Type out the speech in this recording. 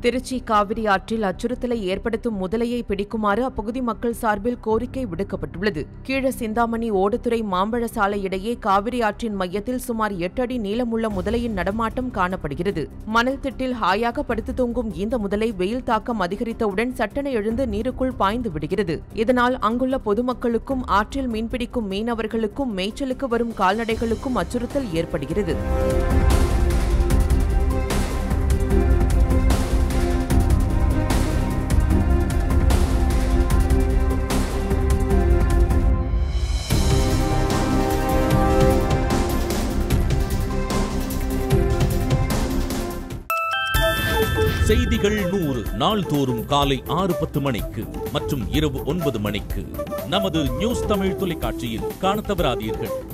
திருச்சி காவிரி ஆற்றில் அச்சுறுத்தலை ஏற்படுத்தும் முதலையை பிடிக்குமாறு அப்பகுதி மக்கள் சார்பில் கோரிக்கை விடுக்கப்பட்டுள்ளது கீழ சிந்தாமணி ஓடுதுறை மாம்பழ சாலை இடையே காவிரி ஆற்றின் மையத்தில் சுமார் எட்டு அடி நீளமுள்ள முதலையின் நடமாட்டம் காணப்படுகிறது மணல் திட்டில் ஹாயாக படுத்து தூங்கும் இந்த முதலை வெயில் தாக்கம் அதிகரித்தவுடன் சட்டென எழுந்து நீருக்குள் பாய்ந்து விடுகிறது இதனால் அங்குள்ள பொதுமக்களுக்கும் ஆற்றில் மீன்பிடிக்கும் மீனவர்களுக்கும் மேய்ச்சலுக்கு வரும் கால்நடைகளுக்கும் அச்சுறுத்தல் ஏற்படுகிறது செய்திகள் நூறு நாள்தோறும் காலை ஆறு பத்து மணிக்கு மற்றும் இரவு ஒன்பது மணிக்கு நமது நியூஸ் தமிழ் தொலைக்காட்சியில் காணத் தவறாதீர்கள்